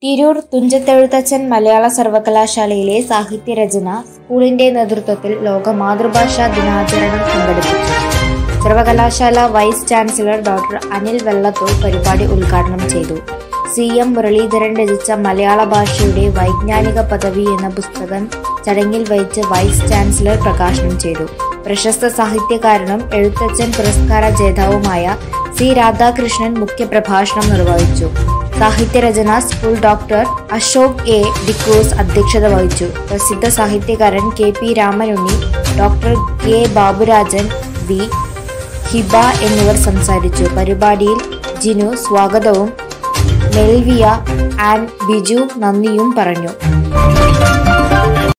തിരൂർ തുഞ്ചത്തെഴുത്തച്ഛൻ മലയാള സർവകലാശാലയിലെ സാഹിത്യരചന സ്കൂളിന്റെ നേതൃത്വത്തിൽ ലോക മാതൃഭാഷാ ദിനാചരണം സംഘടിപ്പിച്ചു സർവകലാശാല vice chancellor doctor Anil Vallathol പരിപാടി ഉദ്ഘാടനം ചെയ്തു സി എം മുരളീധരൻ രചിച്ച മലയാള ഭാഷയുടെ വൈജ്ഞാനിക പദവി എന്ന പുസ്തകം ചടങ്ങിൽ വഹിച്ച് വൈസ് ചാൻസലർ പ്രകാശനം ചെയ്തു പ്രശസ്ത സാഹിത്യകാരനും എഴുത്തച്ഛൻ പുരസ്കാര ജേതാവുമായ സി രാധാകൃഷ്ണൻ മുഖ്യപ്രഭാഷണം നിർവഹിച്ചു സാഹിത്യരചന school doctor Ashok A D'Cruz അധ്യക്ഷത വഹിച്ചു പ്രസിദ്ധ സാഹിത്യകാരൻ K P Ramanunni doctor K Baburajan V Hiba എന്നിവർ സംസാരിച്ചു പരിപാടിയിൽ ജിനു സ്വാഗതവും മെൽവിയ ആൻഡ് ബിജു നന്ദിയും പറഞ്ഞു